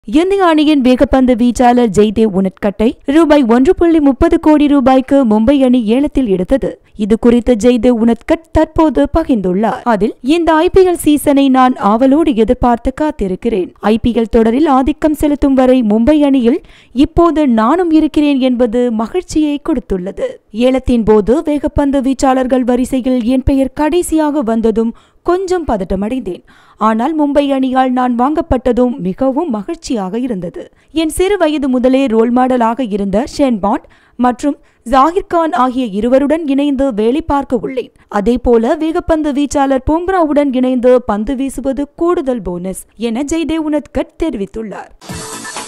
இந்திய அணியின் வேகப்பந்து வீச்சாளர் ஜெய்தேவ் உனட்கட்டை ரூபாய் ஒன்று புள்ளி முப்பது கோடி ரூபாய்க்கு மும்பை அணி ஏலத்தில் எடுத்தது இது குறித்து ஜெய்தேவ் உனட்கட் தற்போது பகிர்ந்துள்ளார் அதில் இந்த ஐபிஎல் சீசனை நான் ஆவலோடு எதிர்பார்த்து காத்திருக்கிறேன் ஐபிஎல் தொடரில் ஆதிக்கம் செலுத்தும் வரை மும்பை அணியில் இப்போது நானும் இருக்கிறேன் என்பது மகிழ்ச்சியை கொடுத்துள்ளது ஏலத்தின் போது வேகப்பந்து வீச்சாளர்கள் வரிசையில் என் பெயர் கடைசியாக வந்ததும் கொஞ்சம் பதட்டமடைந்தேன் ஆனால் மும்பை அணியால் நான் வாங்கப்பட்டதும் மிகவும் மகிழ்ச்சியாக இருந்தது என் சிறு வயது முதலே ரோல் மாடலாக இருந்த ஷென் பாண்ட் மற்றும் ஜாகிர் கான் ஆகிய இருவருடன் இணைந்து வேலை பார்க்க உள்ளேன் அதேபோல வேகப்பந்து வீச்சாளர் பும்ராவுடன் இணைந்து பந்து வீசுவது கூடுதல் போனஸ் என ஜெய்தேவ் உனத்கட் தெரிவித்துள்ளார்